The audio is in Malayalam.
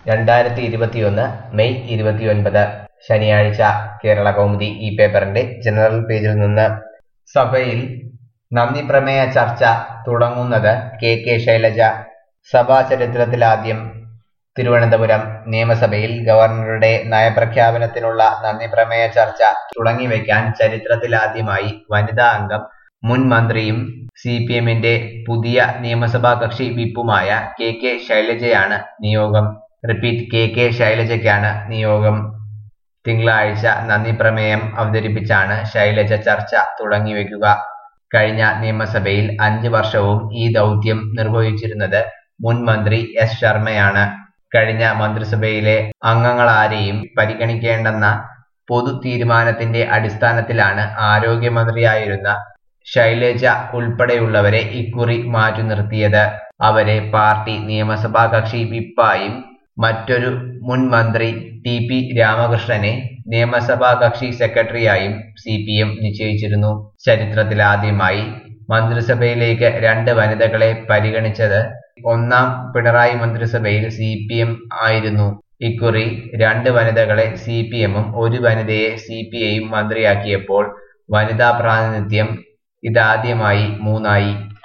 രണ്ടായിരത്തി ഇരുപത്തിയൊന്ന് മെയ് ഇരുപത്തിയൊൻപത് ശനിയാഴ്ച കേരള കൗമുദി ഈ പേപ്പറിന്റെ ജനറൽ പേജിൽ നിന്ന് സഭയിൽ നന്ദി പ്രമേയ ചർച്ച തുടങ്ങുന്നത് കെ കെ ശൈലജ സഭാ ചരിത്രത്തിലാദ്യം തിരുവനന്തപുരം നിയമസഭയിൽ ഗവർണറുടെ നയപ്രഖ്യാപനത്തിനുള്ള നന്ദി പ്രമേയ ചർച്ച തുടങ്ങിവെക്കാൻ ചരിത്രത്തിലാദ്യമായി വനിതാ അംഗം മുൻ മന്ത്രിയും സി പി എമ്മിന്റെ പുതിയ നിയമസഭാ കക്ഷി വിപ്പുമായ കെ കെ ശൈലജയാണ് നിയോഗം റിപ്പീറ്റ് കെ കെ ശൈലജയ്ക്കാണ് നിയോഗം തിങ്കളാഴ്ച നന്ദി പ്രമേയം അവതരിപ്പിച്ചാണ് ശൈലജ ചർച്ച തുടങ്ങിവെക്കുക കഴിഞ്ഞ നിയമസഭയിൽ അഞ്ച് വർഷവും ഈ ദൗത്യം നിർവഹിച്ചിരുന്നത് മുൻ മന്ത്രി എസ് ശർമ്മയാണ് കഴിഞ്ഞ മന്ത്രിസഭയിലെ അംഗങ്ങളാരെയും പരിഗണിക്കേണ്ടെന്ന പൊതു തീരുമാനത്തിന്റെ അടിസ്ഥാനത്തിലാണ് ആരോഗ്യമന്ത്രിയായിരുന്ന ശൈലജ ഉൾപ്പെടെയുള്ളവരെ ഇക്കുറി മാറ്റി നിർത്തിയത് അവരെ പാർട്ടി നിയമസഭാ കക്ഷി വിപ്പായും മറ്റൊരു മുൻ മന്ത്രി ടി പി രാമകൃഷ്ണനെ നിയമസഭാ കക്ഷി സെക്രട്ടറിയായും സി പി എം നിശ്ചയിച്ചിരുന്നു ചരിത്രത്തിലാദ്യമായി മന്ത്രിസഭയിലേക്ക് രണ്ട് വനിതകളെ പരിഗണിച്ചത് ഒന്നാം പിണറായി മന്ത്രിസഭയിൽ സി പി എം ആയിരുന്നു ഇക്കുറി രണ്ട് വനിതകളെ സി പി എമ്മും ഒരു വനിതയെ സി പി ഐയും മന്ത്രിയാക്കിയപ്പോൾ വനിതാ പ്രാതിനിധ്യം ഇതാദ്യമായി മൂന്നായി